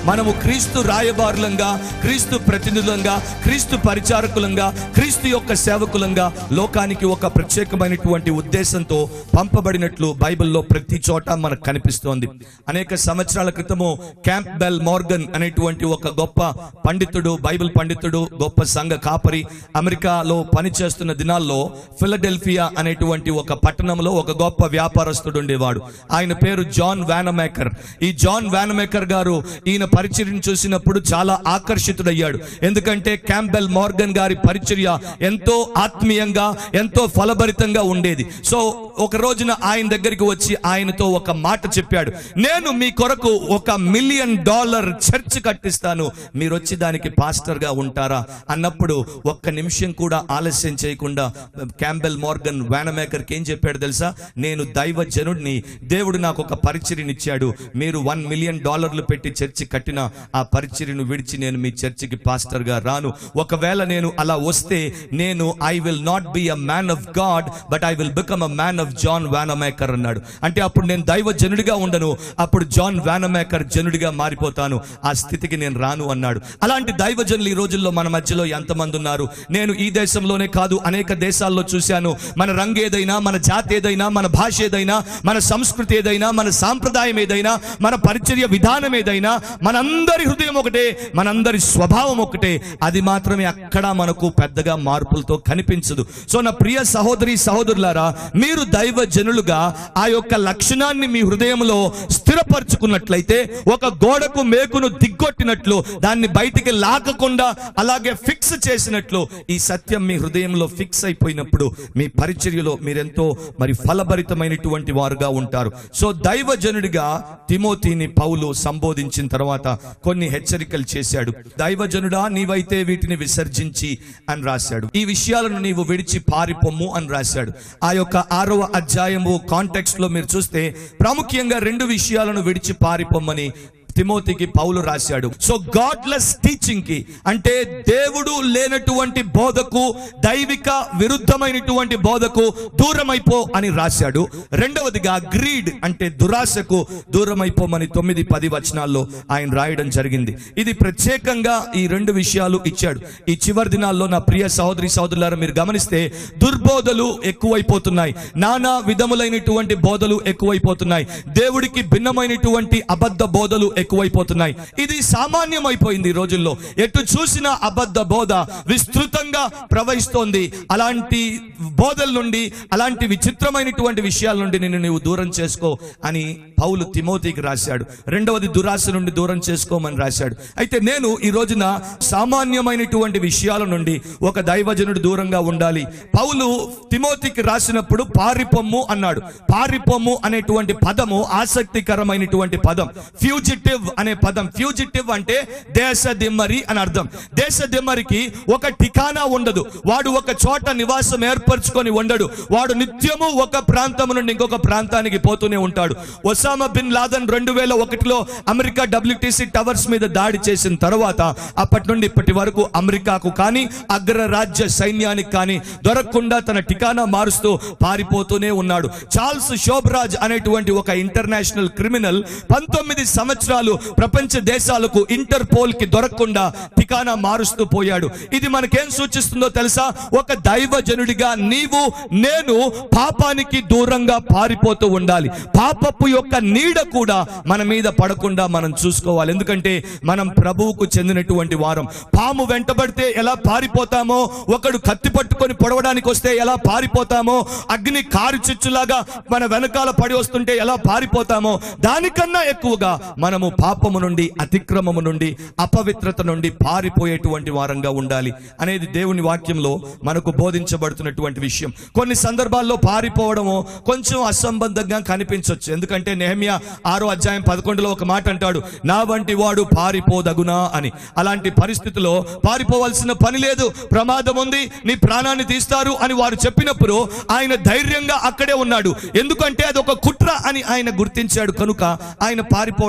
మనము క్రీస్తు రాయబారులంగా క్రీస్తు ప్రతినిధులంగా క్రీస్తు పరిచారకులంగా క్రీస్తు యొక్క సేవకులంగా లోకానికి ఒక ప్రత్యేకమైనటువంటి ఉద్దేశంతో పంపబడినట్లు బైబిల్లో ప్రతి చోట మనకు కనిపిస్తోంది అనేక సంవత్సరాల క్రితము క్యాంప్ బెల్ మోర్గన్ అనేటువంటి ఒక గొప్ప పండితుడు బైబిల్ పండితుడు గొప్ప సంఘ కాపరి అమెరికాలో పనిచేస్తున్న దినాల్లో ఫిలడెల్ఫియా అనేటువంటి ఒక పట్టణంలో ఒక గొప్ప వ్యాపారస్తుడు ఉండేవాడు ఆయన పేరు జాన్ వానమేకర్ ఈ జాన్ వానమేకర్ గారు ఈయన పరిచర్యను చూసినప్పుడు చాలా ఆకర్షితుడయ్యాడు ఎందుకంటే క్యాంబెల్ మోర్గన్ గారి పరిచర్య ఎంతో ఆత్మీయంగా ఎంతో ఫలభరితంగా ఉండేది సో ఒక రోజున ఆయన దగ్గరికి వచ్చి ఆయనతో ఒక మాట చెప్పాడు నేను మీ కొరకు ఒక మిలియన్ డాలర్ చర్చ్ కట్టిస్తాను మీరు వచ్చి దానికి పాస్టర్ గా ఉంటారా అన్నప్పుడు ఒక్క నిమిషం కూడా ఆలస్యం చేయకుండా క్యాంబెల్ మోర్గన్ వానమేకర్కి ఏం చెప్పాడు తెలుసా నేను దైవ జనుడిని దేవుడు నాకు ఒక పరిచర్యనిచ్చాడు మీరు వన్ మిలియన్ డాలర్లు పెట్టి చర్చి కట్టిన ఆ పరిచర్యను విడిచి నేను మీ చర్చికి పాస్టర్ గా రాను ఒకవేళ నేను అలా వస్తే నేను I will not be a man of God but I will become a man of John Wanamaker అన్నాడు అంటే అప్పుడు నేను దైవ జనుడిగా ఉండను అప్పుడు జాన్ వానమేకర్ జనుడిగా మారిపోతాను ఆ స్థితికి నేను రాను అన్నాడు అలాంటి దైవజనులు ఈ రోజుల్లో మన మధ్యలో ఎంతమంది ఉన్నారు నేను ఈ దేశంలోనే కాదు అనేక దేశాల్లో చూశాను మన రంగు ఏదైనా మన జాతి ఏదైనా మన భాష ఏదైనా మన సంస్కృతి ఏదైనా మన సాంప్రదాయం ఏదైనా మన పరిచర్య విధానం ఏదైనా మనందరి హృదయం ఒకటే మనందరి స్వభావం ఒకటే అది మాత్రమే అక్కడ మనకు పెద్దగా మార్పులతో కనిపించదు సో నా ప్రియ సహోదరి సహోదరులారా మీరు దైవ జనులుగా ఆ యొక్క లక్షణాన్ని మీ హృదయంలో స్థిరపరచుకున్నట్లయితే ఒక గోడకు మేకును దిగ్గొట్టినట్లు దాన్ని బయటికి లాగకుండా అలాగే ఫిక్స్ చేసినట్లు ఈ సత్యం మీ హృదయంలో ఫిక్స్ అయిపోయినప్పుడు మీ పరిచర్యలో మీరెంతో మరి ఫలభరితమైనటువంటి వారుగా ఉంటారు సో దైవజనుడిగా తిమోతిని పౌలు సంబోధించిన తర్వాత కొన్ని హెచ్చరికలు చేశాడు దైవజనుడా నీవైతే వీటిని విసర్జించి అని రాశాడు ఈ విషయాలను నీవు విడిచి పారిపోమ్ము అని రాశాడు ఆ యొక్క ఆరవ అధ్యాయము కాంటెక్స్ట్ లో మీరు చూస్తే ప్రాముఖ్యంగా రెండు విషయాలను విడిచి పారిపోమ్మని తిమోతికి పౌలు రాశాడు సో గాడ్లెస్ టీచింగ్ కి అంటే దేవుడు లేనటువంటి బోధకు దైవిక విరుద్ధమైనటువంటి బోధకు దూరమైపో అని రాశాడు రెండవదిగా గ్రీడ్ అంటే దురాశకు దూరమైపోమని తొమ్మిది పది వచనాల్లో ఆయన రాయడం జరిగింది ఇది ప్రత్యేకంగా ఈ రెండు విషయాలు ఇచ్చాడు ఈ చివరి దినాల్లో నా ప్రియ సహోదరి సహోదరులారా మీరు గమనిస్తే దుర్బోధలు ఎక్కువైపోతున్నాయి నానా విధములైనటువంటి బోధలు ఎక్కువైపోతున్నాయి దేవుడికి భిన్నమైనటువంటి అబద్ధ బోధలు ఎక్కువైపోతున్నాయి ఇది సామాన్యం అయిపోయింది ఈ రోజుల్లో ఎటు చూసినా అబద్ధ బోధ విస్తృతంగా ప్రవహిస్తోంది అలాంటి బోధల నుండి అలాంటి విచిత్రమైనటువంటి విషయాల నుండి నిన్ను నీవు దూరం చేసుకో అని పౌలు తిమోతికి రాశాడు రెండవది దురాశ నుండి దూరం చేసుకోమని రాశాడు అయితే నేను ఈ రోజున సామాన్యమైనటువంటి విషయాల నుండి ఒక దైవజనుడు దూరంగా ఉండాలి పౌలు తిమోతికి రాసినప్పుడు పారిపొమ్ము అన్నాడు పారిపొమ్ము అనేటువంటి పదము ఆసక్తికరమైనటువంటి పదం ఫ్యూజిటివ్ అనే పదం ఫ్యూజిటివ్ అంటే దేశ దిమ్మరి అని అర్థం దేశ దిమ్మరికి ఒక ఠికానా ఉండదు వాడు ఒక చోట నివాసం ఏర్పరచుకొని ఉండడు వాడు నిత్యము ఒక ప్రాంతం నుండి ఇంకొక ప్రాంతానికి పోతూనే ఉంటాడు ఒసామా బిన్ లాదన్ రెండు వేల ఒకటిలో అమెరికా డబ్ల్యూటీసీ టవర్స్ మీద దాడి చేసిన తర్వాత అప్పటి నుండి ఇప్పటి వరకు అమెరికాకు కానీ అగ్రరాజ్య సైన్యానికి కానీ దొరకకుండా తన ఠికానా మారుస్తూ పారిపోతూనే ఉన్నాడు చార్ల్స్ శోభరాజ్ అనేటువంటి ఒక ఇంటర్నేషనల్ క్రిమినల్ పంతొమ్మిది సంవత్సరాలు ప్రపంచ దేశాలకు ఇంటర్పోల్ కి దొరకకుండా ఠికానా మారుస్తూ పోయాడు ఇది మనకేం సూచిస్తుందో తెలుసా ఒక దైవజనుడిగా నీవు నేను పాపానికి దూరంగా పారిపోతూ ఉండాలి పాపపు యొక్క నీడ కూడా మన మీద పడకుండా మనం చూసుకోవాలి ఎందుకంటే మనం ప్రభువుకు చెందినటువంటి వారం పాము వెంటబడితే ఎలా పారిపోతామో ఒకడు కత్తి పట్టుకొని పొడవడానికి వస్తే ఎలా పారిపోతామో అగ్ని కారు చిచ్చులాగా మన వెనకాల పడి వస్తుంటే ఎలా పారిపోతామో దానికన్నా ఎక్కువగా మనము పాపము నుండి అతిక్రమము నుండి అపవిత్రత నుండి పారిపోయేటువంటి వారంగా ఉండాలి అనేది దేవుని వాక్యంలో మనకు బోధించబడుతున్నటువంటి విషయం కొన్ని సందర్భాల్లో పారిపోవడము కొంచెం అసంబద్ధంగా కనిపించవచ్చు ఎందుకంటే నెహమియా ఆరో అధ్యాయం పదకొండులో ఒక మాట అంటాడు నా వంటి వాడు పారిపోదగునా అని అలాంటి పరిస్థితిలో పారిపోవాల్సిన పని లేదు ప్రమాదం ఉంది నీ ప్రాణాన్ని తీస్తారు అని వారు చెప్పినప్పుడు ఆయన ధైర్యంగా అక్కడే ఉన్నాడు ఎందుకంటే అది ఒక కుట్ర అని ఆయన గుర్తించాడు కనుక ఆయన పారిపోవడానికి ఇష్టపడ్డాడు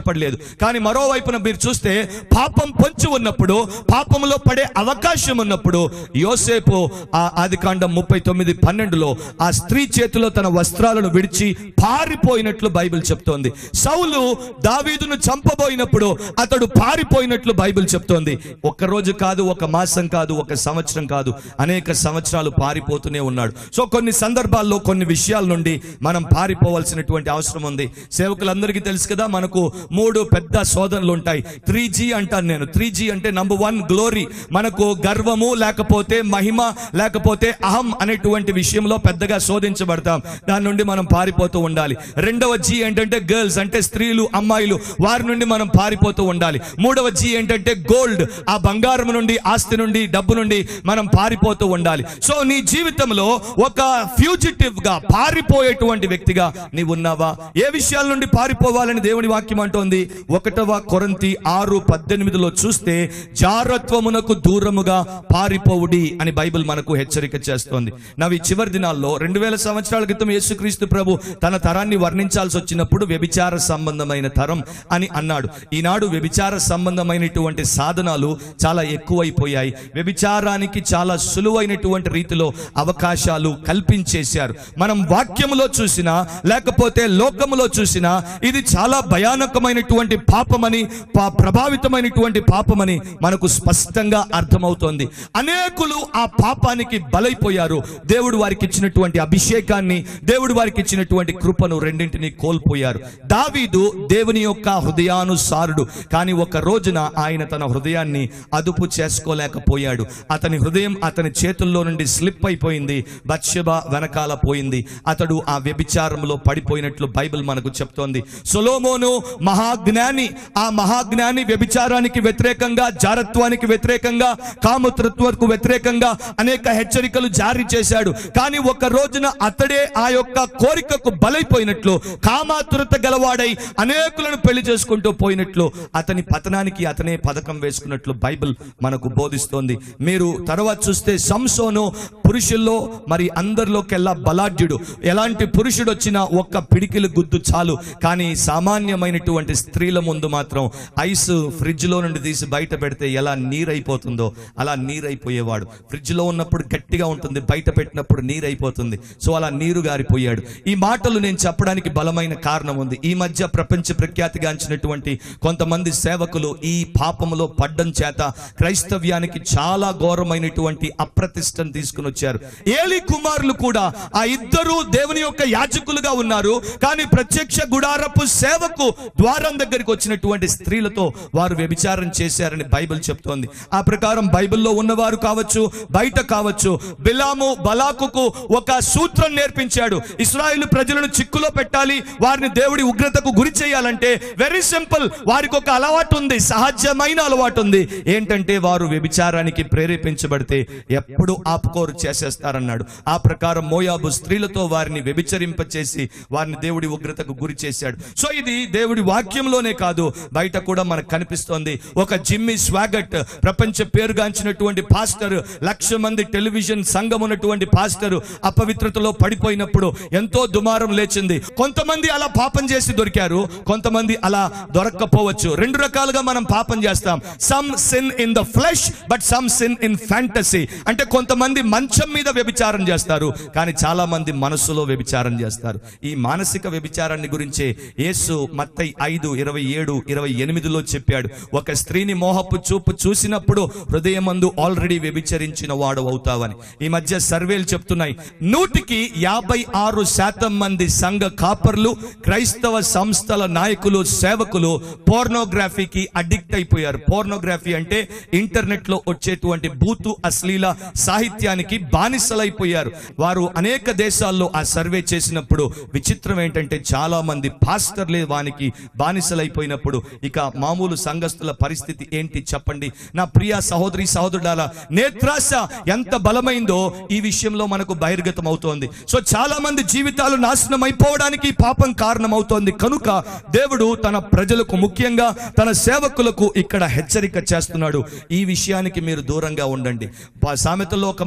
ఇష్టపడలేదు కానీ మరోవైపున మీరు చూస్తే పాపం పొంచి ఉన్నప్పుడు పాపంలో పడే అవకాశం ఉన్నప్పుడు యోసేపు ఆ ఆది కాండం ముప్పై తొమ్మిది పన్నెండులో ఆ స్త్రీ చేతిలో తన వస్త్రాలను విడిచి పారిపోయినట్లు బైబిల్ చెప్తోంది సౌలు దావీదును చంపబోయినప్పుడు అతడు పారిపోయినట్లు బైబిల్ చెప్తోంది ఒక్క రోజు కాదు ఒక మాసం కాదు ఒక సంవత్సరం కాదు అనేక సంవత్సరాలు పారిపోతూనే ఉన్నాడు సో కొన్ని సందర్భాల్లో కొన్ని విషయాల నుండి మనం పారిపోవాల్సినటువంటి అవసరం ఉంది సేవకులందరికీ తెలుసు కదా మనకు మూడు పెద్ద శోధనలు ఉంటాయి త్రీ జీ అంటాను నేను త్రీ జీ అంటే నంబర్ వన్ గ్లోరీ మనకు గర్వము లేకపోతే మహిమ లేకపోతే అహం అనేటువంటి విషయంలో పెద్దగా శోధించబడతాం దాని నుండి మనం పారిపోతూ ఉండాలి రెండవ జీ ఏంటంటే గర్ల్స్ అంటే స్త్రీలు అమ్మాయిలు వారి నుండి మనం పారిపోతూ ఉండాలి మూడవ జీ ఏంటంటే గోల్డ్ ఆ బంగారం నుండి ఆస్తి నుండి డబ్బు నుండి మనం పారిపోతూ ఉండాలి సో నీ జీవితంలో ఒక ఫ్యూజిటివ్ గా పారిపోయేటువంటి వ్యక్తిగా నీవు ఉన్నావా ఏ విషయాల నుండి పారిపోవాలని దేవుని వాక్యం అంటోంది ఒకటవ కొరంతి ఆరు పద్దెనిమిదిలో చూస్తే జారత్వమునకు దూరముగా పారిపోవుడి అని బైబిల్ మనకు హెచ్చరిక చేస్తోంది నవి చివరి దినాల్లో రెండు వేల సంవత్సరాల క్రితం యేసుక్రీస్తు ప్రభు తన తరాన్ని వర్ణించాల్సి వచ్చినప్పుడు వ్యభిచార సంబంధమైన తరం అని అన్నాడు ఈనాడు వ్యభిచార సంబంధమైనటువంటి సాధనాలు చాలా ఎక్కువైపోయాయి వ్యభిచారానికి చాలా సులువైనటువంటి రీతిలో అవకాశాలు కల్పించేశారు మనం వాక్యములో చూసినా లేకపోతే లోకములో చూసినా ఇది చాలా భయానకమైనటువంటి పాపమని పా- ప్రభావితమైనటువంటి పాపమని మనకు స్పష్టంగా అర్థమవుతోంది అనేకులు ఆ పాపానికి బలైపోయారు దేవుడు వారికి ఇచ్చినటువంటి అభిషేకాన్ని దేవుడు వారికి ఇచ్చినటువంటి కృపను రెండింటిని కోల్పోయారు దావీదు దేవుని యొక్క హృదయానుసారుడు కానీ ఒక రోజున ఆయన తన హృదయాన్ని అదుపు చేసుకోలేకపోయాడు అతని హృదయం అతని చేతుల్లో నుండి స్లిప్ అయిపోయింది బత్షెబ వెనకాల పోయింది అతడు ఆ వ్యభిచారంలో పడిపోయినట్లు బైబిల్ మనకు చెప్తోంది సొలోమోను మహాజ్ఞాని ఆ మహాజ్ఞాని వ్యభిచారానికి వ్యతిరేకంగా జారత్వానికి వ్యతిరేకంగా కామతృత్వకు వ్యతిరేకంగా అనేక హెచ్చరికలు జారీ చేశాడు కానీ ఒక రోజున అతడే ఆ యొక్క కోరికకు బలైపోయినట్లు కామాతురత గలవాడై అనేకులను పెళ్లి చేసుకుంటూ పోయినట్లు అతని పతనానికి అతనే పథకం వేసుకున్నట్లు బైబిల్ మనకు బోధిస్తోంది మీరు తర్వాత చూస్తే సంసోను పురుషుల్లో మరి అందరిలోకెల్లా బలాఢ్యుడు ఎలాంటి పురుషుడు వచ్చినా ఒక్క పిడికిలు గుద్దు చాలు కానీ సామాన్యమైనటువంటి స్త్రీల ముందు మాత్రం ఐస్ ఫ్రిడ్జ్ లో నుండి తీసి బయట పెడితే ఎలా నీరైపోతుందో అలా నీరైపోయేవాడు ఫ్రిడ్జ్ లో ఉన్నప్పుడు గట్టిగా ఉంటుంది బయట పెట్టినప్పుడు నీరైపోతుంది సో అలా నీరు గారిపోయాడు ఈ మాటలు నేను చెప్పడానికి బలమైన కారణం ఉంది ఈ మధ్య ప్రపంచ ప్రఖ్యాతిగాంచినటువంటి కొంతమంది సేవకులు ఈ పాపములో పడ్డం చేత క్రైస్తవ్యానికి చాలా ఘోరమైనటువంటి అప్రతిష్టను తీసుకుని వచ్చారు ఏలి కుమారులు కూడా ఆ ఇద్దరు దేవుని యొక్క యాజకులుగా ఉన్నారు కానీ ప్రత్యక్ష గుడారపు సేవకు ద్వారం దగ్గరికి వచ్చినటువంటి స్త్రీలతో వారు వ్యభిచారం చేశారని బైబిల్ చెప్తోంది ఆ ప్రకారం బైబిల్లో ఉన్నవారు కావచ్చు బయట కావచ్చు బిలాము బలాకుకు ఒక సూత్రం నేర్పించాడు ఇస్రాయేల్ ప్రజలను చిక్కులో పెట్టాలి వారిని దేవుడి ఉగ్రతకు గురి చేయాలంటే వెరీ సింపుల్ వారికి ఒక అలవాటు ఉంది సహజమైన అలవాటు ఉంది ఏంటంటే వారు వ్యభిచారానికి ప్రేరేపించబడితే ఎప్పుడు ఆపుకోరు చేసేస్తారన్నాడు ఆ ప్రకారం మోయాబు స్త్రీలతో వారిని వ్యభిచరింప చేసి వారిని దేవుడి ఉగ్రతకు గురి చేశాడు సో ఇది దేవుడి వాక్యంలోనే కాదు బయట కూడా మనకు కనిపిస్తోంది ఒక జిమ్మి స్వాగట్ ప్రపంచ పేరుగాంచినటువంటి పాస్టర్ లక్ష మంది టెలివిజన్ సంఘం ఉన్నటువంటి పాస్టర్ అపవిత్రతలో పడిపోయినప్పుడు ఎంతో దుమారం లేచింది కొంతమంది అలా పాపం చేసి దొరికారు కొంతమంది అలా దొరక్కపోవచ్చు రెండు రకాలుగా మనం పాపం చేస్తాం some sin in the flesh but some sin in fantasy అంటే కొంతమంది మంచం మీద వ్యభిచారం చేస్తారు కానీ చాలా మంది మనస్సులో వ్యభిచారం చేస్తారు ఈ మానసిక వ్యభిచారాన్ని గురించే యేసు మత్తై ఐదు ఇరవై ఏడు ఇరవై ఎనిమిదిలో చెప్పాడు ఒక స్త్రీని మోహపు చూపు చూసినప్పుడు హృదయమందు ఆల్రెడీ వ్యభిచరించిన వాడు అవుతావని ఈ మధ్య సర్వేలు చెప్తున్నాయి నూటికి యాభై ఆరు శాతం మంది సంఘ కాపర్లు క్రైస్తవ సంస్థల నాయకులు సేవకులు పోర్నోగ్రఫీకి అడిక్ట్ అయిపోయారు పోర్నోగ్రఫీ అంటే ఇంటర్నెట్ లో వచ్చేటువంటి బూతు అశ్లీల సాహిత్యానికి బానిసలైపోయారు వారు అనేక దేశాల్లో ఆ సర్వే చేసినప్పుడు విచిత్రం ఏంటంటే చాలా మంది పాస్టర్లే వానికి బానిసలైపోయినప్పుడు ఇక మామూలు సంఘస్థుల పరిస్థితి ఏంటి చెప్పండి నా ప్రియ సహోదరి సహోదరుడాల నేత్రాశ ఎంత బలమైందో ఈ విషయంలో మనకు బహిర్గతం అవుతోంది సో చాలా మంది జీవితాలు నాశనం అయిపోవడానికి ఈ పాపం కారణమవుతోంది కనుక దేవుడు తన ప్రజలకు ముఖ్యంగా తన సేవకులకు ఇక్కడ హెచ్చరిక చేస్తున్నాడు ఈ విషయానికి మీరు దూరంగా ఉండండి పా- సామెతల్లో ఒక మాట ఉంది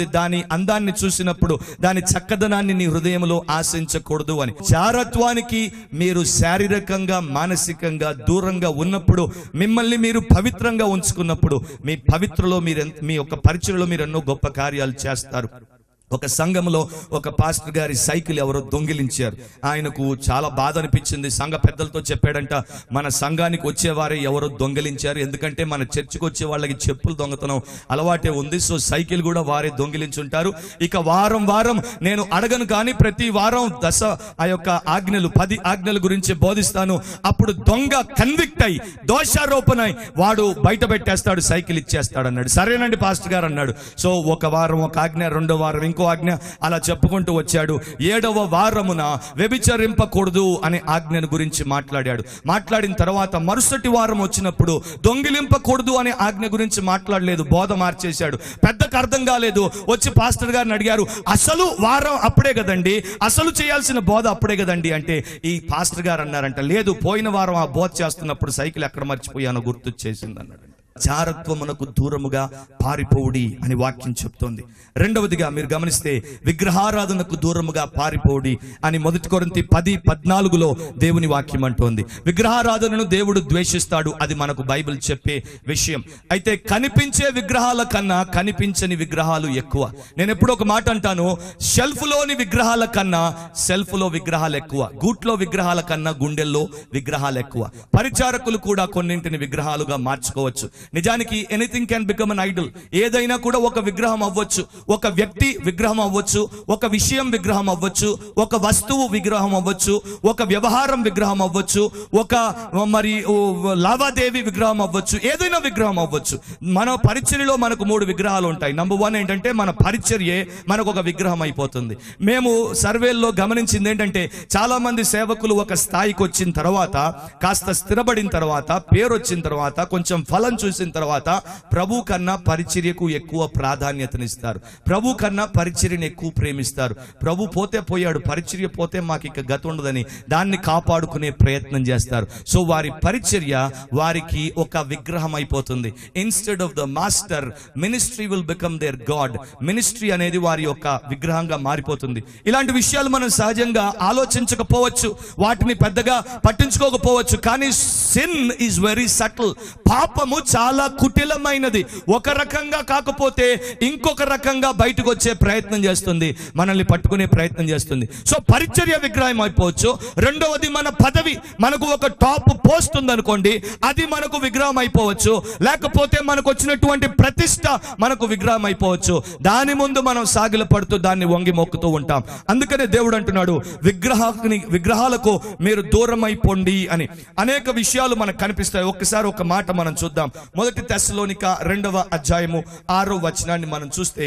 దాని అందాన్ని చూసినప్పుడు దాని చక్కదనాన్ని నీ హృదయంలో ఆశించకూడదు అని చారత్వానికి మీరు శారీరకంగా మానసికంగా దూరంగా ఉన్నప్పుడు మిమ్మల్ని మీరు పవిత్రంగా ఉంచుకున్నప్పుడు మీ పవిత్రలో మీరు ఎంత- మీ యొక్క పరిచయలో మీరు ఎన్నో గొప్ప కార్యాలు చేస్తారు ఒక సంఘంలో ఒక పాస్టర్ గారి సైకిల్ ఎవరో దొంగిలించారు ఆయనకు చాలా బాధ అనిపించింది సంఘ పెద్దలతో చెప్పాడంట మన సంఘానికి వచ్చేవారే ఎవరో దొంగిలించారు ఎందుకంటే మన చర్చికి వచ్చే వాళ్ళకి చెప్పులు దొంగతనం అలవాటే ఉంది సో సైకిల్ కూడా వారే దొంగిలించుంటారు ఇక వారం వారం నేను అడగను కానీ ప్రతి వారం దశ ఆ యొక్క ఆజ్ఞలు పది ఆజ్ఞల గురించి బోధిస్తాను అప్పుడు దొంగ కన్విక్ట్ అయి దోషారోపణ అయి వాడు బయట పెట్టేస్తాడు సైకిల్ ఇచ్చేస్తాడు అన్నాడు సరేనండి పాస్టర్ గారు అన్నాడు సో ఒక వారం ఒక ఆజ్ఞ రెండో వారం ఇంకో ఆజ్ఞ అలా చెప్పుకుంటూ వచ్చాడు ఏడవ వారమున వ్యభిచరింపకూడదు అనే ఆజ్ఞను గురించి మాట్లాడాడు మాట్లాడిన తర్వాత మరుసటి వారం వచ్చినప్పుడు దొంగిలింపకూడదు అనే ఆజ్ఞ గురించి మాట్లాడలేదు బోధ మార్చేశాడు పెద్దకు అర్థం కాలేదు వచ్చి పాస్టర్ గారిని అడిగారు అసలు వారం అప్పుడే కదండి అసలు చేయాల్సిన బోధ అప్పుడే కదండి అంటే ఈ పాస్టర్ గారు అన్నారంట లేదు పోయిన వారం ఆ బోధ చేస్తున్నప్పుడు సైకిల్ ఎక్కడ మర్చిపోయానో గుర్తు చేసింది అన్నాడు చారత్వమునకు దూరముగా పారిపోవుడి అని వాక్యం చెప్తోంది రెండవదిగా మీరు గమనిస్తే విగ్రహారాధనకు దూరముగా పారిపోవుడి అని మొదటి కొరింతి పది పద్నాలుగులో దేవుని వాక్యం అంటోంది విగ్రహారాధనను దేవుడు ద్వేషిస్తాడు అది మనకు బైబిల్ చెప్పే విషయం అయితే కనిపించే విగ్రహాల కన్నా కనిపించని విగ్రహాలు ఎక్కువ నేను ఎప్పుడు ఒక మాట అంటాను షెల్ఫ్ లోని విగ్రహాల కన్నా సెల్ఫ్ లో విగ్రహాలు ఎక్కువ గూట్లో విగ్రహాల కన్నా గుండెల్లో విగ్రహాలు ఎక్కువ పరిచారకులు కూడా కొన్నింటిని విగ్రహాలుగా మార్చుకోవచ్చు నిజానికి anything can become an idol ఏదైనా కూడా ఒక విగ్రహం అవ్వచ్చు ఒక వ్యక్తి విగ్రహం అవ్వచ్చు ఒక విషయం విగ్రహం అవ్వచ్చు ఒక వస్తువు విగ్రహం అవ్వచ్చు ఒక వ్యవహారం విగ్రహం అవ్వచ్చు ఒక మరి ఓ, లావాదేవీ విగ్రహం అవ్వచ్చు ఏదైనా విగ్రహం అవ్వచ్చు మన పరిచర్యలో మనకు మూడు విగ్రహాలు ఉంటాయి నంబర్ వన్ ఏంటంటే మన పరిచర్యే మనకు ఒక విగ్రహం అయిపోతుంది మేము సర్వేల్లో గమనించింది ఏంటంటే చాలా మంది సేవకులు ఒక స్థాయికి వచ్చిన తర్వాత కాస్త స్థిరపడిన తర్వాత పేరు వచ్చిన తర్వాత కొంచెం ఫలం చూసిన తర్వాత ప్రభు కన్నా పరిచర్యకు ఎక్కువ ప్రాధాన్యతనిస్తారు ప్రభు కన్నా పరిచర్యను ఎక్కువ ప్రేమిస్తారు ప్రభు పోతే పోయాడు పరిచర్య పోతే మాకు ఇక గత ఉండదని దాన్ని కాపాడుకునే ప్రయత్నం చేస్తారు సో వారి పరిచర్య వారికి ఒక విగ్రహం అయిపోతుంది instead of the master ministry will become their God ministry అనేది వారి యొక్క విగ్రహంగా మారిపోతుంది ఇలాంటి విషయాలు మనం సహజంగా ఆలోచించకపోవచ్చు వాటిని పెద్దగా పట్టించుకోకపోవచ్చు కానీ సిన్ ఈజ్ వెరీ సటిల్ పాపము చాలా కుటిలమైనది ఒక రకంగా కాకపోతే ఇంకొక రకంగా బయటకు వచ్చే ప్రయత్నం చేస్తుంది మనల్ని పట్టుకునే ప్రయత్నం చేస్తుంది సో పరిచర్య విగ్రహం అయిపోవచ్చు రెండవది మన పదవి మనకు ఒక టాప్ పోస్ట్ ఉందనుకోండి అది మనకు విగ్రహం అయిపోవచ్చు లేకపోతే మనకు వచ్చినటువంటి ప్రతిష్ట మనకు విగ్రహం అయిపోవచ్చు దాని ముందు మనం సాగిల పడుతూ దాన్ని వంగి మొక్కుతూ ఉంటాం అందుకనే దేవుడు అంటున్నాడు విగ్రహాన్ని విగ్రహాలకు మీరు దూరం అయిపోండి అని అనేక విషయాలు మనకు కనిపిస్తాయి ఒక్కసారి ఒక మాట మనం చూద్దాం మొదటి తెస్సలోనిక రెండవ అధ్యాయము ఆరో వచనాన్ని మనం చూస్తే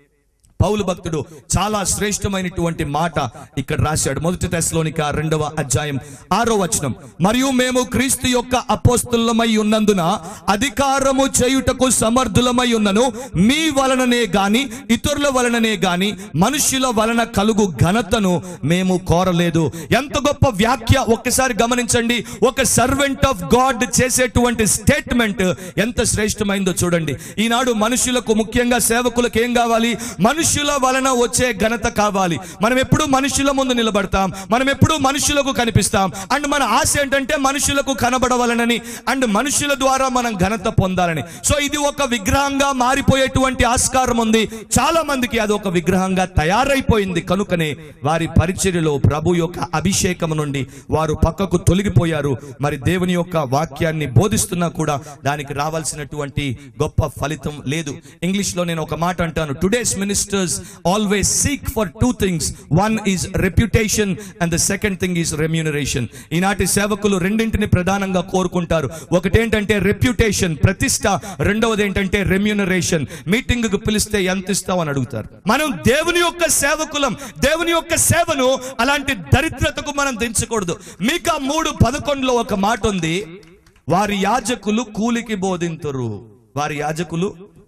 పౌలు భక్తుడు చాలా శ్రేష్టమైనటువంటి మాట ఇక్కడ రాశాడు మొదటి తెశలోనిక రెండవ అధ్యాయం ఆరో వచనం మరియు మేము క్రీస్తు యొక్క అపోస్తులమై ఉన్నందున అధికారము చేయుటకు సమర్థులమై ఉన్నను మీ వలననే గాని ఇతరుల వలననే గాని మనుష్యుల వలన కలుగు ఘనతను మేము కోరలేదు ఎంత గొప్ప వ్యాఖ్య ఒక్కసారి గమనించండి ఒక సర్వెంట్ ఆఫ్ గాడ్ చేసేటువంటి స్టేట్మెంట్ ఎంత శ్రేష్టమైందో చూడండి ఈనాడు మనుషులకు ముఖ్యంగా సేవకులకు ఏం కావాలి మనుషుల వలన వచ్చే ఘనత కావాలి మనం ఎప్పుడు మనుషుల ముందు నిలబడతాం మనం ఎప్పుడు మనుషులకు కనిపిస్తాం అండ్ మన ఆశ ఏంటంటే మనుషులకు కనబడవలనని అండ్ మనుషుల ద్వారా మనం ఘనత పొందాలని సో ఇది ఒక విగ్రహంగా మారిపోయేటువంటి ఆస్కారం ఉంది చాలా మందికి అది ఒక విగ్రహంగా తయారైపోయింది కనుకనే వారి పరిచర్యలో ప్రభు యొక్క అభిషేకం నుండి వారు పక్కకు తొలగిపోయారు మరి దేవుని యొక్క వాక్యాన్ని బోధిస్తున్నా కూడా దానికి రావాల్సినటువంటి గొప్ప ఫలితం లేదు ఇంగ్లీష్ లో నేను ఒక మాట అంటాను today's ministers always seek for two things one is reputation and the second thing is remuneration ఈనాటి సేవకులు రెండింటిని ప్రధానంగా కోరుకుంటారు ఒకటి ఏంటంటే రెప్యుటేషన్ ప్రతిష్ట రెండవది ఏంటంటే రెమ్యూనరేషన్ మీటింగ్ కు పిలిస్తే ఎంత ఇస్తావు అని అడుగుతారు మనం దేవుని యొక్క సేవకులం దేవుని యొక్క సేవను అలాంటి దరిద్రతకు మనం దించకూడదు మీకు ఆ మూడు పదకొండులో ఒక మాట ఉంది వారి యాజకులు కూలికి బోధింతురు వారి యాజకులు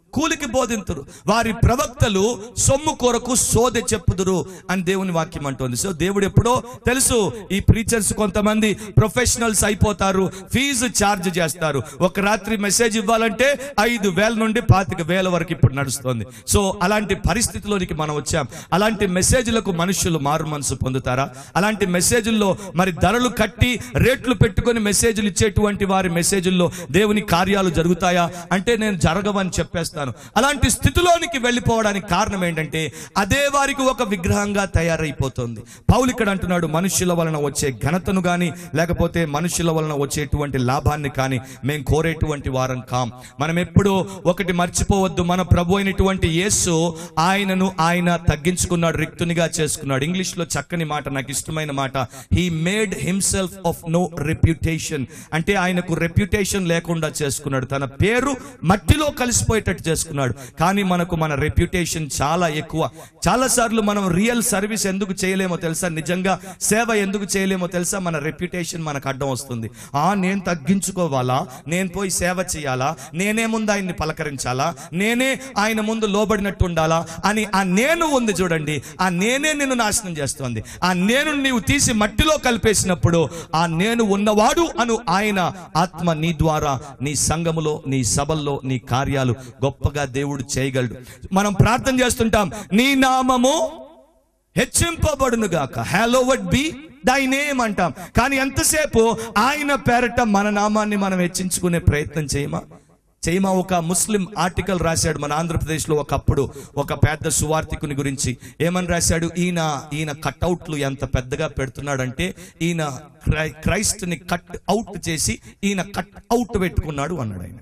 కూలికి బోధింతురు వారి ప్రవక్తలు సొమ్ము కొరకు సోదె చెప్పుదురు అని దేవుని వాక్యం అంటోంది సో దేవుడు ఎప్పుడో తెలుసు ఈ ప్రీచర్స్ కొంతమంది ప్రొఫెషనల్స్ అయిపోతారు ఫీజు ఛార్జ్ చేస్తారు ఒక రాత్రి మెసేజ్ ఇవ్వాలంటే ఐదు వేల నుండి పాతిక వేల వరకు ఇప్పుడు నడుస్తోంది సో అలాంటి పరిస్థితిలోనికి మనం వచ్చాం అలాంటి మెసేజ్లకు మనుషులు మారు మనసు పొందుతారా అలాంటి మెసేజ్ల్లో మరి ధరలు కట్టి రేట్లు పెట్టుకొని మెసేజ్లు ఇచ్చేటువంటి వారి మెసేజ్ల్లో దేవుని కార్యాలు జరుగుతాయా అంటే నేను జరగవని చెప్పేస్తాను అలాంటి స్థితిలోనికి వెళ్ళిపోవడానికి కారణం ఏంటంటే అదే వారికి ఒక విగ్రహంగా తయారైపోతుంది పౌలు ఇక్కడ అంటున్నాడు మనుషుల వలన వచ్చే ఘనతను గాని లేకపోతే మనుషుల వలన వచ్చేటువంటి లాభాన్ని కానీ మేము కోరేటువంటి వారం కాం మనం ఎప్పుడూ ఒకటి మర్చిపోవద్దు మన ప్రభు అయినటువంటి యేసు ఆయనను ఆయన తగ్గించుకున్నాడు రిక్తునిగా చేసుకున్నాడు ఇంగ్లీష్ లో చక్కని మాట నాకు ఇష్టమైన మాట he made himself of no reputation అంటే ఆయనకు రెప్యుటేషన్ లేకుండా చేసుకున్నాడు తన పేరు మట్టిలో కలిసిపోయేటట్టు చేసుకున్నాడు కానీ మనకు మన రెప్యుటేషన్ చాలా ఎక్కువ చాలా సార్లు మనం రియల్ సర్వీస్ ఎందుకు చేయలేమో తెలుసా నిజంగా సేవ ఎందుకు చేయలేమో తెలుసా మన రెప్యుటేషన్ మనకు అడ్డం వస్తుంది ఆ నేను తగ్గించుకోవాలా నేను పోయి సేవ చేయాలా నేనే ముందు ఆయన్ని పలకరించాలా నేనే ఆయన ముందు లోబడినట్టు ఉండాలా అని ఆ నేను ఉంది చూడండి ఆ నేనే నిన్ను నాశనం చేస్తోంది ఆ నేను నీవు తీసి మట్టిలో కలిపేసినప్పుడు ఆ నేను ఉన్నవాడు అను ఆయన ఆత్మ నీ ద్వారా నీ సంఘములో నీ సభల్లో నీ కార్యాలు గొప్పగా దేవుడు చేయగలడు మనం ప్రార్థన చేస్తుంటాం నీ నామము హెచ్చింపబడును గాక హ్యాలోవర్డ్ బి దై నేమ్ అంటాం కానీ ఎంతసేపు ఆయన పేరట మన నామాన్ని మనం హెచ్చించుకునే ప్రయత్నం చేయమా చేయమా ఒక ముస్లిం ఆర్టికల్ రాశాడు మన ఆంధ్రప్రదేశ్లో ఒకప్పుడు ఒక పెద్ద సువార్థికుని గురించి ఏమని రాశాడు ఈయన ఈయన కట్అవుట్లు ఎంత పెద్దగా పెడుతున్నాడంటే ఈయన క్రై క్రైస్ట్ని కట్ అవుట్ చేసి ఈయన కట్ అవుట్ పెట్టుకున్నాడు అన్నాడు ఆయన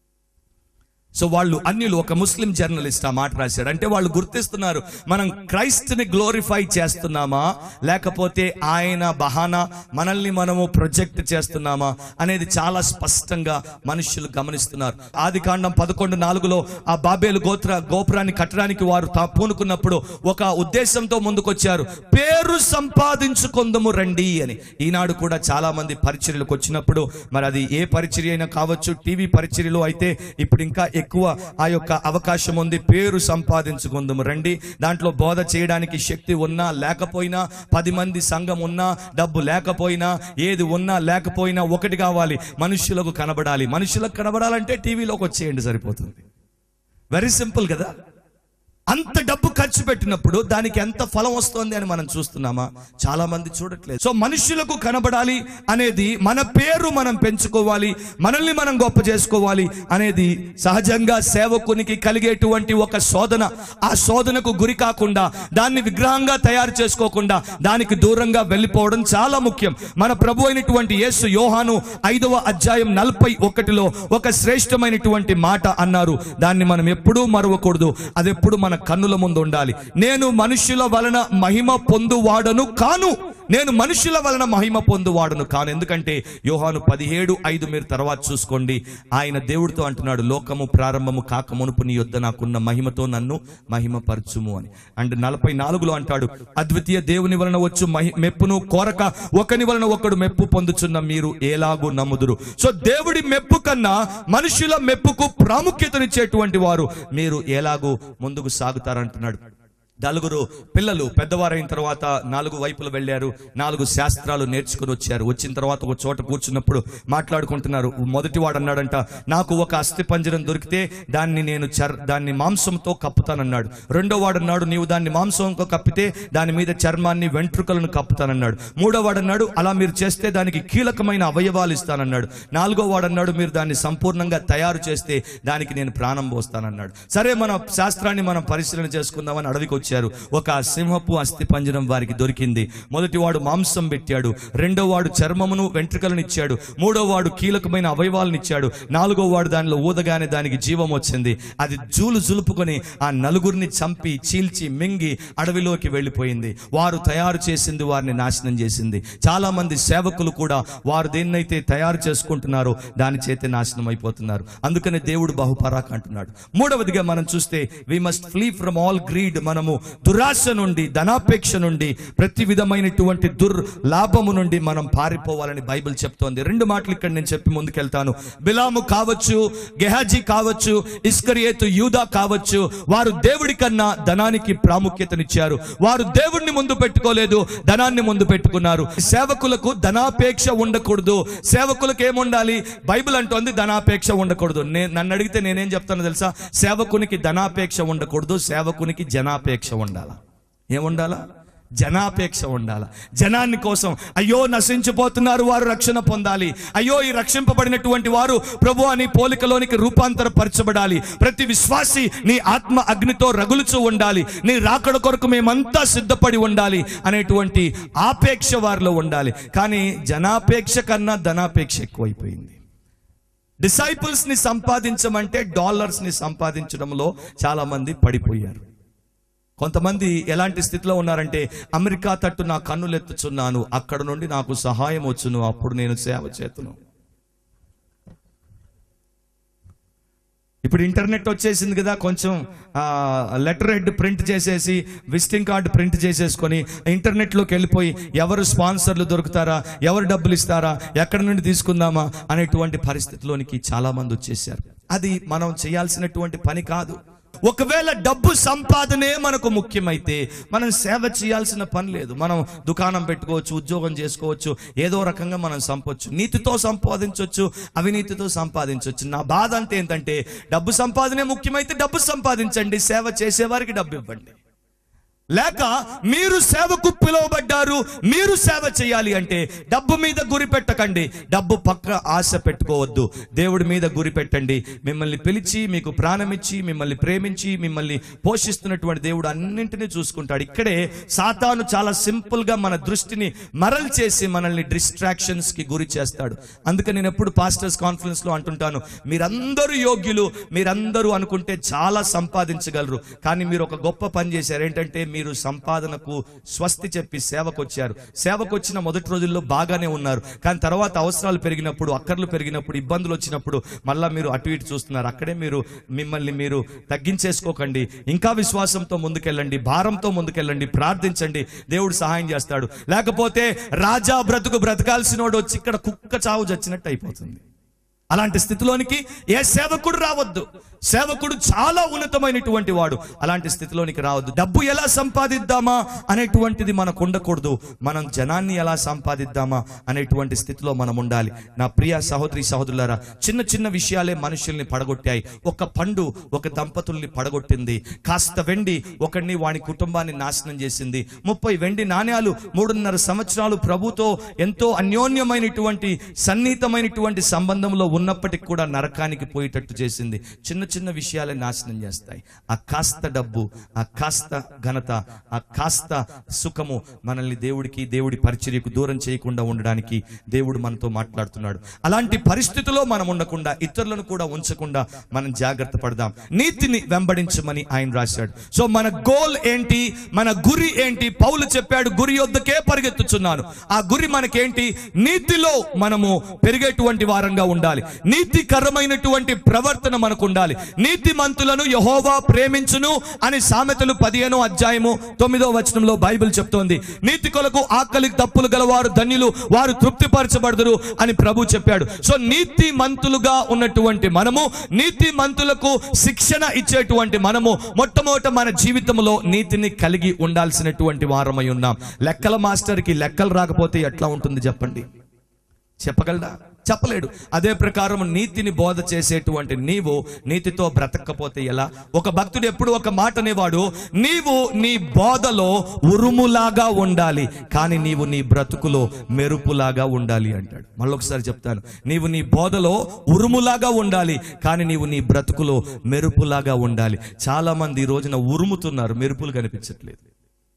సో వాళ్ళు అన్యులు ఒక ముస్లిం జర్నలిస్ట్ ఆ మాట రాశాడు అంటే వాళ్ళు గుర్తిస్తున్నారు మనం క్రైస్ట్ని గ్లోరిఫై చేస్తున్నామా లేకపోతే ఆయన బహానా మనల్ని మనము ప్రొజెక్ట్ చేస్తున్నామా అనేది చాలా స్పష్టంగా మనుషులు గమనిస్తున్నారు ఆది కాండం పదకొండు నాలుగులో ఆ బాబేలు గోత్ర గోపురాన్ని కట్టడానికి వారు తా- పూనుకున్నప్పుడు ఒక ఉద్దేశంతో ముందుకొచ్చారు పేరు సంపాదించుకుందము రండి అని ఈనాడు కూడా చాలా మంది పరిచర్యలకు వచ్చినప్పుడు మరి అది ఏ పరిచర్య అయినా కావచ్చు టీవీ పరిచర్యలో అయితే ఇప్పుడు ఇంకా ఎక్కువ ఆ యొక్క అవకాశం ఉంది పేరు సంపాదించుకుందాము రండి దాంట్లో బోధ చేయడానికి శక్తి ఉన్నా లేకపోయినా పది మంది సంఘం ఉన్నా డబ్బు లేకపోయినా ఏది ఉన్నా లేకపోయినా ఒకటి కావాలి మనుషులకు కనబడాలి మనుషులకు కనబడాలంటే టీవీలోకి వచ్చేయండి సరిపోతుంది వెరీ సింపుల్ కదా అంత డబ్బు ఖర్చు పెట్టినప్పుడు దానికి ఎంత ఫలం వస్తుంది అని మనం చూస్తున్నామా చాలా మంది చూడట్లేదు సో మనుషులకు కనబడాలి అనేది మన పేరు మనం పెంచుకోవాలి మనల్ని మనం గొప్ప చేసుకోవాలి అనేది సహజంగా సేవకునికి కలిగేటువంటి ఒక శోధన ఆ శోధనకు గురి కాకుండా దాన్ని విగ్రహంగా తయారు చేసుకోకుండా దానికి దూరంగా వెళ్ళిపోవడం చాలా ముఖ్యం మన ప్రభు అయినటువంటి యేసు యోహాను ఐదవ అధ్యాయం నలభై ఒకటిలో ఒక శ్రేష్టమైనటువంటి మాట అన్నారు దాన్ని మనం ఎప్పుడూ మరవకూడదు అది ఎప్పుడు మన కన్నుల ముందు ఉండాలి నేను మనుషుల వలన మహిమ పొందువాడను కాను నేను మనుషుల వలన మహిమ పొందువాడను కాను ఎందుకంటే యోహాను పదిహేడు ఐదు మీరు తర్వాత చూసుకోండి ఆయన దేవుడితో అంటున్నాడు లోకము ప్రారంభము కాక మునుపు నీ యొద్ద నాకున్న మహిమతో నన్ను మహిమపరచుము అని అండ్ నలభై నాలుగులో అంటాడు అద్వితీయ దేవుని వలన వచ్చు మహి మెప్పును కోరక ఒకని వలన ఒకడు మెప్పు పొందుచున్న మీరు ఎలాగూ నమ్ముదురు సో దేవుడి మెప్పు కన్నా మనుషుల మెప్పుకు ప్రాముఖ్యతనిచ్చేటువంటి వారు మీరు ఎలాగూ ముందుకు సాగుతారంటున్నాడు నలుగురు పిల్లలు పెద్దవారైన తర్వాత నాలుగు వైపులు వెళ్ళారు నాలుగు శాస్త్రాలు నేర్చుకుని వచ్చారు వచ్చిన తర్వాత ఒక చోట కూర్చున్నప్పుడు మాట్లాడుకుంటున్నారు మొదటి వాడు అన్నాడంట నాకు ఒక అస్థి పంజరం దొరికితే దాన్ని నేను చర్ దాన్ని మాంసంతో కప్పుతానన్నాడు రెండో వాడు అన్నాడు నీవు దాన్ని మాంసంతో కప్పితే దాని మీద చర్మాన్ని వెంట్రుకలను కప్పుతానన్నాడు మూడో వాడు అన్నాడు అలా మీరు చేస్తే దానికి కీలకమైన అవయవాలు ఇస్తానన్నాడు నాలుగో వాడు అన్నాడు మీరు దాన్ని సంపూర్ణంగా తయారు చేస్తే దానికి నేను ప్రాణం పోస్తానన్నాడు సరే మన శాస్త్రాన్ని మనం పరిశీలన చేసుకుందామని అడవికి వచ్చారు ఒక సింహపు అస్థి పంజరం వారికి దొరికింది మొదటి వాడు మాంసం పెట్టాడు రెండో వాడు చర్మమును వెంట్రుకలను ఇచ్చాడు మూడో వాడు కీలకమైన అవయవాలను ఇచ్చాడు నాలుగో వాడు దానిలో ఊదగానే దానికి జీవం వచ్చింది అది జూలు జులుపుకొని ఆ నలుగురిని చంపి చీల్చి మింగి అడవిలోకి వెళ్ళిపోయింది వారు తయారు చేసింది వారిని నాశనం చేసింది చాలా మంది సేవకులు కూడా వారు దేన్నైతే తయారు చేసుకుంటున్నారో దాని చేతే నాశనం అయిపోతున్నారు అందుకనే దేవుడు బహుపరాక్ అంటున్నాడు మూడవదిగా మనం చూస్తే we must flee from all greed మనము దురాశ నుండి ధనాపేక్ష నుండి ప్రతి విధమైనటువంటి దుర్ లాభము నుండి మనం పారిపోవాలని బైబిల్ చెప్తోంది రెండు మాటలు ఇక్కడ నేను చెప్పి ముందుకెళ్తాను బిలాము కావచ్చు గెహాజీ కావచ్చు ఇస్కరియేతు యూదా కావచ్చు వారు దేవుడి కన్నా ధనానికి ప్రాముఖ్యతనిచ్చారు వారు దేవుడిని ముందు పెట్టుకోలేదు ధనాన్ని ముందు పెట్టుకున్నారు సేవకులకు ధనాపేక్ష ఉండకూడదు సేవకులకు ఏముండాలి బైబిల్ అంటోంది ధనాపేక్ష ఉండకూడదు నే- నన్ను అడిగితే నేనేం చెప్తానో తెలుసా సేవకునికి ధనాపేక్ష ఉండకూడదు సేవకునికి జనాపేక్ష ఉండాలా ఏముండాలా జనాపేక్ష ఉండాల జనాన్ని కోసం అయ్యో నశించిపోతున్నారు వారు రక్షణ పొందాలి అయ్యో ఈ రక్షింపబడినటువంటి వారు ప్రభు అని పోలికలోనికి రూపాంతరపరచబడాలి ప్రతి విశ్వాసి నీ ఆత్మ అగ్నితో రగులుచూ ఉండాలి నీ రాకడ కొరకు మేమంతా సిద్ధపడి ఉండాలి అనేటువంటి ఆపేక్ష వారిలో ఉండాలి కానీ జనాపేక్ష కన్నా ధనాపేక్ష ఎక్కువైపోయింది డిసైపుల్స్ ని సంపాదించమంటే డాలర్స్ ని సంపాదించడంలో చాలా మంది పడిపోయారు కొంతమంది ఎలాంటి స్థితిలో ఉన్నారంటే అమెరికా తట్టు నా కన్నులెత్తుచున్నాను అక్కడ నుండి నాకు సహాయం వచ్చును అప్పుడు నేను సేవ చేతును ఇప్పుడు ఇంటర్నెట్ వచ్చేసింది కదా కొంచెం లెటర్ హెడ్ ప్రింట్ చేసేసి విజిటింగ్ కార్డు ప్రింట్ చేసేసుకొని ఇంటర్నెట్లోకి వెళ్ళిపోయి ఎవరు స్పాన్సర్లు దొరుకుతారా ఎవరు డబ్బులు ఇస్తారా ఎక్కడి నుండి తీసుకుందామా అనేటువంటి పరిస్థితిలోనికి చాలా మంది వచ్చేసారు అది మనం చేయాల్సినటువంటి పని కాదు ఒకవేళ డబ్బు సంపాదనే మనకు ముఖ్యమైతే మనం సేవ చేయాల్సిన పని లేదు మనం దుకాణం పెట్టుకోవచ్చు ఉద్యోగం చేసుకోవచ్చు ఏదో రకంగా మనం సంపొచ్చు నీతితో సంపాదించవచ్చు అవినీతితో సంపాదించవచ్చు నా బాధ అంటే ఏంటంటే డబ్బు సంపాదనే ముఖ్యమైతే డబ్బు సంపాదించండి సేవ చేసేవారికి డబ్బు ఇవ్వండి లేక మీరు సేవకు పిలువబడ్డారు మీరు సేవ చేయాలి అంటే డబ్బు మీద గురి పెట్టకండి డబ్బు పక్క ఆశ పెట్టుకోవద్దు దేవుడి మీద గురి పెట్టండి మిమ్మల్ని పిలిచి మీకు ప్రాణమిచ్చి మిమ్మల్ని ప్రేమించి మిమ్మల్ని పోషిస్తున్నటువంటి దేవుడు అన్నింటినీ చూసుకుంటాడు ఇక్కడే సాతాను చాలా సింపుల్ గా మన దృష్టిని మరల్ చేసి మనల్ని డిస్ట్రాక్షన్స్ కి గురి చేస్తాడు అందుకే నేను ఎప్పుడు పాస్టర్స్ కాన్ఫరెన్స్ లో అంటుంటాను మీరందరూ యోగ్యులు మీరందరూ అనుకుంటే చాలా సంపాదించగలరు కానీ మీరు ఒక గొప్ప పని చేశారు ఏంటంటే మీరు సంపాదనకు స్వస్తి చెప్పి సేవకు వచ్చారు సేవకు వచ్చిన మొదటి రోజుల్లో బాగానే ఉన్నారు కానీ తర్వాత అవసరాలు పెరిగినప్పుడు అక్కర్లు పెరిగినప్పుడు ఇబ్బందులు వచ్చినప్పుడు మళ్ళా మీరు అటు ఇటు చూస్తున్నారు అక్కడే మీరు మిమ్మల్ని మీరు తగ్గించేసుకోకండి ఇంకా విశ్వాసంతో ముందుకెళ్ళండి భారంతో ముందుకెళ్ళండి ప్రార్థించండి దేవుడు సహాయం చేస్తాడు లేకపోతే రాజా బ్రతుకు బ్రతకాల్సినోడు వచ్చి ఇక్కడ కుక్క చావు చచ్చినట్టు అయిపోతుంది అలాంటి స్థితిలోనికి ఏ సేవకుడు రావద్దు సేవకుడు చాలా ఉన్నతమైనటువంటి వాడు అలాంటి స్థితిలోనికి రావద్దు డబ్బు ఎలా సంపాదిద్దామా అనేటువంటిది మనకు ఉండకూడదు మనం జనాన్ని ఎలా సంపాదిద్దామా అనేటువంటి స్థితిలో మనం ఉండాలి నా ప్రియ సహోదరి సహోదరులారా చిన్న చిన్న విషయాలే మనుషుల్ని పడగొట్టాయి ఒక పండు ఒక దంపతుల్ని పడగొట్టింది కాస్త వెండి ఒకడిని వాని కుటుంబాన్ని నాశనం చేసింది ముప్పై వెండి నాణ్యాలు మూడున్నర సంవత్సరాలు ప్రభుతో ఎంతో అన్యోన్యమైనటువంటి సన్నిహితమైనటువంటి సంబంధంలో ఉన్నప్పటికి కూడా నరకానికి పోయేటట్టు చేసింది చిన్న చిన్న విషయాలే నాశనం చేస్తాయి ఆ కాస్త డబ్బు ఆ కాస్త ఘనత ఆ కాస్త సుఖము మనల్ని దేవుడికి దేవుడి పరిచర్యకు దూరం చేయకుండా ఉండడానికి దేవుడు మనతో మాట్లాడుతున్నాడు అలాంటి పరిస్థితిలో మనం ఉండకుండా ఇతరులను కూడా ఉంచకుండా మనం జాగ్రత్త పడదాం నీతిని వెంబడించమని ఆయన రాశాడు సో మన గోల్ ఏంటి మన గురి ఏంటి పౌలు చెప్పాడు గురి యొద్దకే పరిగెత్తుచున్నాను ఆ గురి మనకేంటి నీతిలో మనము పెరిగేటువంటి వారంగా ఉండాలి నీతికరమైనటువంటి ప్రవర్తన మనకు ఉండాలి నీతి మంతులను యహోవా ప్రేమించును అని సామెతలు పదిహేనో అధ్యాయము తొమ్మిదో వచనంలో బైబిల్ చెప్తోంది నీతి కొలకు ఆకలి తప్పులు గలవారు ధన్యులు వారు తృప్తిపరచబడదురు అని ప్రభు చెప్పాడు సో నీతి మంతులుగా ఉన్నటువంటి మనము నీతి మంతులకు శిక్షణ ఇచ్చేటువంటి మనము మొట్టమొదట మన జీవితంలో నీతిని కలిగి ఉండాల్సినటువంటి వారమై ఉన్నాం లెక్కల మాస్టర్కి లెక్కలు రాకపోతే ఎట్లా ఉంటుంది చెప్పండి చెప్పగలడా చెప్పలేడు అదే ప్రకారం నీతిని బోధ చేసేటువంటి నీవు నీతితో బ్రతకపోతే ఎలా ఒక భక్తుడు ఎప్పుడు ఒక మాట అనేవాడు నీవు నీ బోధలో ఉరుములాగా ఉండాలి కానీ నీవు నీ బ్రతుకులో మెరుపులాగా ఉండాలి అంటాడు మళ్ళొకసారి చెప్తాను నీవు నీ బోధలో ఉరుములాగా ఉండాలి కానీ నీవు నీ బ్రతుకులో మెరుపులాగా ఉండాలి చాలా మంది ఈ రోజున ఉరుముతున్నారు మెరుపులు కనిపించట్లేదు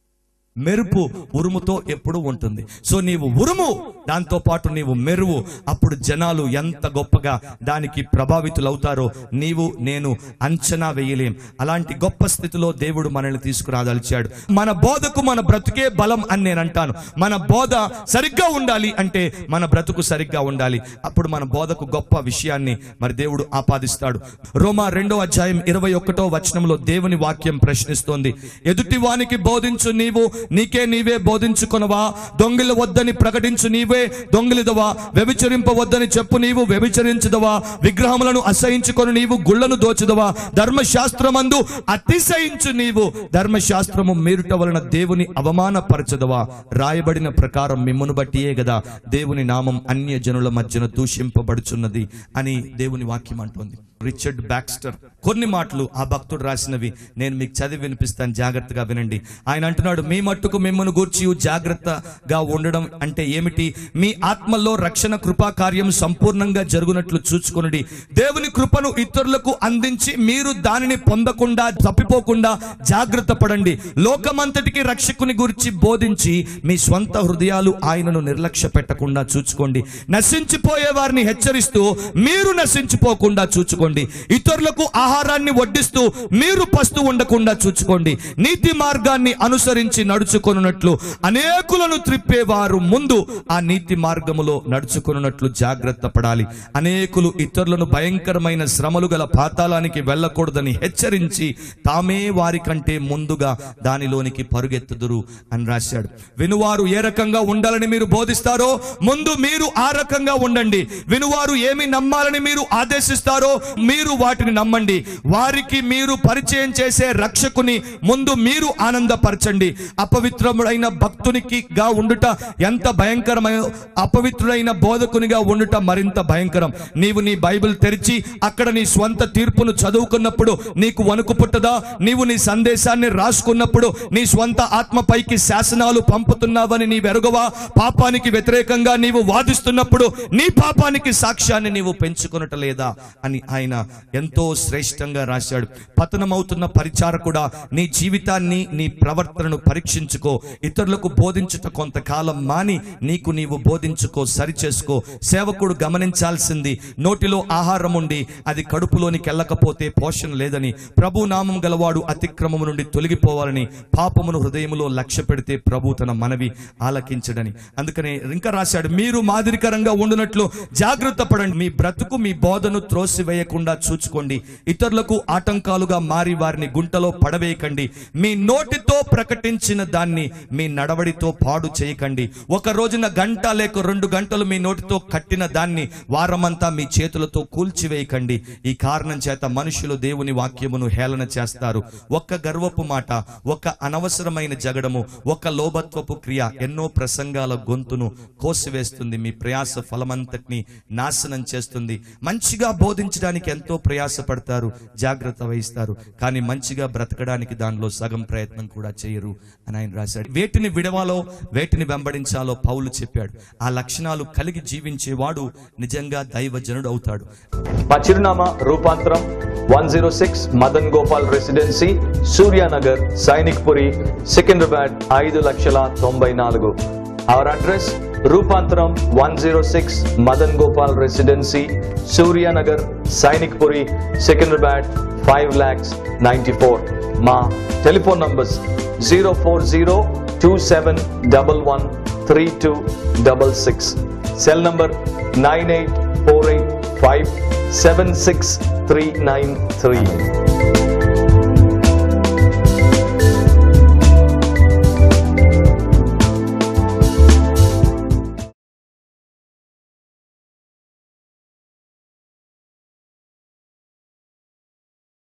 మెరుపు ఉరుముతో ఎప్పుడు ఉంటుంది సో నీవు ఉరుము దాంతో పాటు నీవు మెరువు అప్పుడు జనాలు ఎంత గొప్పగా దానికి ప్రభావితులవుతారో నీవు నేను అంచనా వేయలేం అలాంటి గొప్ప స్థితిలో దేవుడు మనల్ని తీసుకురాదలిచాడు మన బోధకు మన బ్రతుకే బలం అని నేను అంటాను మన బోధ సరిగ్గా ఉండాలి అంటే మన బ్రతుకు సరిగ్గా ఉండాలి అప్పుడు మన బోధకు గొప్ప విషయాన్ని మరి దేవుడు ఆపాదిస్తాడు రోమా రెండో అధ్యాయం ఇరవై ఒకటో వచనంలో దేవుని వాక్యం ప్రశ్నిస్తోంది ఎదుటి వానికి బోధించు నీవు నీకే నీవే బోధించుకొనవా దొంగిల వద్దని ప్రకటించు నీవే దొంగిలిదవా వ్యభిచరింపవద్దని చెప్పు నీవు వ్యభిచరించదవా విగ్రహములను అసహించుకొని నీవు గుళ్ళను దోచుదవా ధర్మశాస్త్రమందు అతిశయించు నీవు ధర్మశాస్త్రము మీరుట వలన దేవుని అవమానపరచదవా రాయబడిన ప్రకారం మిమ్మును బట్టియే గదా దేవుని నామం అన్య జనుల మధ్యన దూషింపబడుచున్నది అని దేవుని వాక్యం అంటోంది రిచర్డ్ బ్యాక్స్టర్ కొన్ని మాటలు ఆ భక్తుడు రాసినవి నేను మీకు చదివి వినిపిస్తాను జాగ్రత్తగా వినండి ఆయన అంటున్నాడు మీ మట్టుకు మిమ్మల్ని గూర్చి జాగ్రత్తగా ఉండడం అంటే ఏమిటి మీ ఆత్మలో రక్షణ కృపా కార్యం సంపూర్ణంగా జరుగునట్లు చూచుకొనుడి దేవుని కృపను ఇతరులకు అందించి మీరు దానిని పొందకుండా తప్పిపోకుండా జాగ్రత్త పడండి లోకమంతటికి రక్షకుని గురించి బోధించి మీ స్వంత హృదయాలు ఆయనను నిర్లక్ష్య పెట్టకుండా చూచుకోండి నశించిపోయే వారిని హెచ్చరిస్తూ మీరు నశించిపోకుండా చూచుకోండి ఇతరులకు ఆహారాన్ని వడ్డిస్తూ మీరు పస్తు ఉండకుండా చూచుకోండి నీతి మార్గాన్ని అనుసరించి నడుచుకొనున్నట్లు అనేకులను త్రిప్పేవారు ముందు ఆ నీతి మార్గములో నడుచుకొనున్నట్లు జాగ్రత్త పడాలి అనేకులు ఇతరులను భయంకరమైన శ్రమలు గల పాతాళానికి వెళ్ళకూడదని హెచ్చరించి తామే వారి కంటే ముందుగా దానిలోనికి పరుగెత్తుదురు అని రాశాడు వినువారు ఏ రకంగా ఉండాలని మీరు బోధిస్తారో ముందు మీరు ఆ రకంగా ఉండండి వినువారు ఏమి నమ్మాలని మీరు ఆదేశిస్తారో మీరు వాటిని నమ్మండి వారికి మీరు పరిచయం చేసే రక్షకుని ముందు మీరు ఆనందపరచండి అపవిత్రముడైన భక్తునికి గా ఉండుట ఎంత భయంకరమైన అపవిత్రుడైన బోధకునిగా ఉండుట మరింత భయంకరం నీవు నీ బైబిల్ తెరిచి అక్కడ నీ స్వంత తీర్పును చదువుకున్నప్పుడు నీకు వణుకు పుట్టదా నీవు నీ సందేశాన్ని రాసుకున్నప్పుడు నీ స్వంత ఆత్మపైకి శాసనాలు పంపుతున్నావని నీ వెరుగవా పాపానికి వ్యతిరేకంగా నీవు వాదిస్తున్నప్పుడు నీ పాపానికి సాక్ష్యాన్ని నీవు పెంచుకొనట లేదా అని ఆయన ఎంతో శ్రేష్టంగా రాశాడు పతనమవుతున్న పరిచారకుడా నీ జీవితాన్ని నీ ప్రవర్తనను పరీక్షించుకో ఇతరులకు బోధించుట కొంతకాలం మాని నీకు నీవు బోధించుకో సరిచేసుకో సేవకుడు గమనించాల్సింది నోటిలో ఆహారం ఉండి అది కడుపులోనికి వెళ్ళకపోతే పోషణ లేదని ప్రభు నామం గలవాడు అతిక్రమము నుండి తొలగిపోవాలని పాపమును హృదయములో లక్ష్య పెడితే ప్రభు తన మనవి ఆలకించడని అందుకనే ఇంకా రాశాడు మీరు మాదిరికరంగా ఉండునట్లు జాగ్రత్త పడండి మీ బ్రతుకు మీ బోధను త్రోసివేయకుండా చూచుకోండి ఇతరులకు ఆటంకాలుగా మారి వారిని గుంటలో పడవేయకండి మీ నోటితో ప్రకటించిన దాన్ని మీ నడవడితో పాడు చేయకండి ఒక రోజున గంట లేక రెండు గంటలు మీ నోటితో కట్టిన దాన్ని వారమంతా మీ చేతులతో కూల్చివేయకండి ఈ కారణం చేత మనుషులు దేవుని వాక్యమును హేళన చేస్తారు ఒక్క గర్వపు మాట ఒక అనవసరమైన జగడము ఒక లోభత్వపు క్రియ ఎన్నో ప్రసంగాల గొంతును కోసివేస్తుంది మీ ప్రయాస ఫలమంతటిని నాశనం చేస్తుంది మంచిగా బోధించడానికి ఎంతో ప్రయాసపడతారు జాగ్రత్త వహిస్తారు కానీ మంచిగా బ్రతకడానికి దానిలో సగం ప్రయత్నం కూడా చేయరు అని ఆయన రాశాడు వేటిని విడవాలో వేటిని వెంబడించాలో పౌలు చెప్పాడు ఆ లక్షణాలు కలిగి జీవించేవాడు నిజంగా దైవజనుడు అవుతాడు మా చిరునామా Roopantharam one zero six Madan Gopal residency Suryanagar Sainikpuri Secunderabad ఐదు లక్షల తొంభై నాలుగు our address Roopantharam one zero six Madan Gopal residency Suryanagar Sainikpuri Secunderabad five lakhs ninety four మా telephone numbers zero four zero two seven double one three two double six cell number nine eight four eight five seven six three nine three